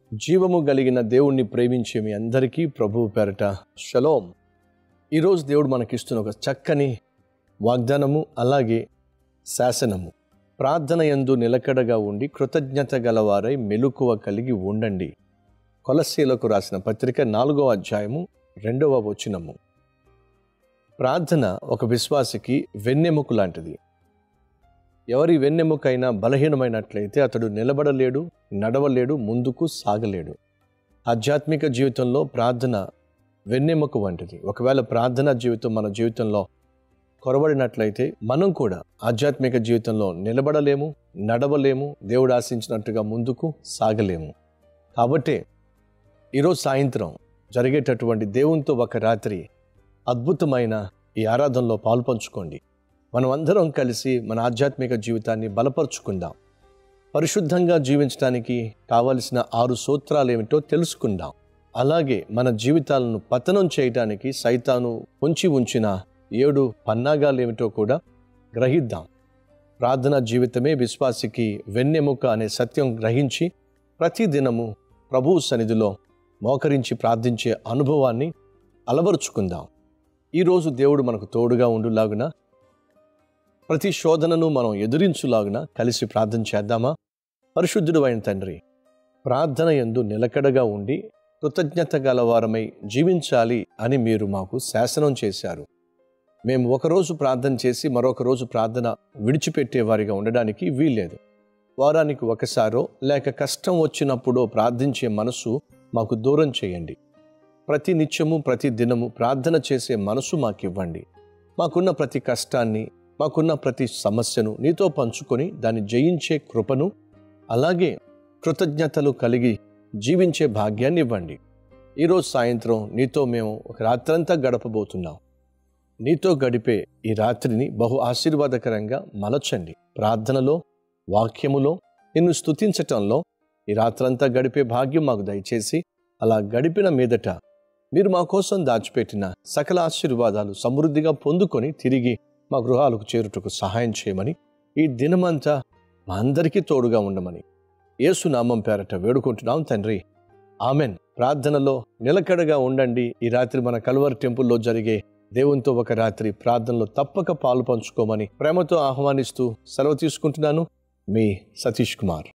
జీవము కలిగిన దేవుణ్ణి ప్రేమించే మీ అందరికీ ప్రభువు పేరట షలోం ఈరోజు దేవుడు మనకిస్తున్న ఒక చక్కని వాగ్దానము అలాగే శాసనము ప్రార్థన యందు నిలకడగా ఉండి కృతజ్ఞత గలవారై మెలకువ కలిగి ఉండండి కొలసీలకు రాసిన పత్రిక నాలుగవ అధ్యాయము రెండవ వచనము ప్రార్థన ఒక విశ్వాసికి వెన్నెముక లాంటిది ఎవరి వెన్నెముకైనా బలహీనమైనట్లయితే అతడు నిలబడలేడు నడవలేడు ముందుకు సాగలేడు ఆధ్యాత్మిక జీవితంలో ప్రార్థన వెన్నెముక వంటిది ఒకవేళ ప్రార్థనా జీవితం మన జీవితంలో కొరబడినట్లయితే మనం కూడా ఆధ్యాత్మిక జీవితంలో నిలబడలేము నడవలేము దేవుడు ఆశించినట్టుగా ముందుకు సాగలేము కాబట్టే ఈరోజు సాయంత్రం జరిగేటటువంటి దేవునితో ఒక రాత్రి అద్భుతమైన ఈ ఆరాధనలో పాల్పంచుకోండి మనం అందరం కలిసి మన ఆధ్యాత్మిక జీవితాన్ని బలపరుచుకుందాం పరిశుద్ధంగా జీవించడానికి కావలసిన ఆరు సూత్రాలు ఏమిటో తెలుసుకుందాం అలాగే మన జీవితాలను పతనం చేయడానికి సైతాను ఉంచి ఉంచిన ఏడు పన్నాగాలు ఏమిటో కూడా గ్రహిద్దాం ప్రార్థనా జీవితమే విశ్వాసికి వెన్నెముక అనే సత్యం గ్రహించి ప్రతి దినము ప్రభువు సన్నిధిలో మోకరించి ప్రార్థించే అనుభవాన్ని అలవరుచుకుందాం ఈరోజు దేవుడు మనకు తోడుగా ఉండులాగున ప్రతి శోధనను మనం ఎదురించులాగున కలిసి ప్రార్థన చేద్దామా పరిశుద్ధుడు అయిన తండ్రి ప్రార్థన ఎందు నిలకడగా ఉండి కృతజ్ఞత గలవారమై జీవించాలి అని మీరు మాకు శాసనం చేశారు మేము ఒకరోజు ప్రార్థన చేసి మరొక రోజు ప్రార్థన విడిచిపెట్టే వారిగా ఉండడానికి వీల్లేదు వారానికి ఒకసారో లేక కష్టం వచ్చినప్పుడో ప్రార్థించే మనసు మాకు దూరం చేయండి ప్రతి నిత్యము ప్రతి దినము ప్రార్థన చేసే మనసు మాకు ఇవ్వండి మాకున్న ప్రతి కష్టాన్ని మాకున్న ప్రతి సమస్యను నీతో పంచుకొని దాన్ని జయించే కృపను అలాగే కృతజ్ఞతలు కలిగి జీవించే భాగ్యాన్ని ఇవ్వండి ఈరోజు సాయంత్రం నీతో మేము ఒక రాత్రంతా గడపబోతున్నాం నీతో గడిపే ఈ రాత్రిని బహు ఆశీర్వాదకరంగా మలచండి ప్రార్థనలో వాక్యములో నిన్ను స్తుతించటంలో ఈ రాత్రంతా గడిపే భాగ్యం మాకు దయచేసి అలా గడిపిన మీదట మీరు మా కోసం దాచిపెట్టిన సకల ఆశీర్వాదాలు సమృద్ధిగా పొందుకొని తిరిగి మా గృహాలకు చేరుటకు సహాయం చేయమని ఈ దినమంతా మా అందరికీ తోడుగా ఉండమని ఏసునామం పేరట వేడుకుంటున్నాం తండ్రి ఆమెన్ ప్రార్థనలో నిలకడగా ఉండండి ఈ రాత్రి మన కల్వర్ టెంపుల్లో జరిగే దేవునితో ఒక రాత్రి ప్రార్థనలో తప్పక పాలు పంచుకోమని ప్రేమతో ఆహ్వానిస్తూ సెలవు తీసుకుంటున్నాను మీ సతీష్ కుమార్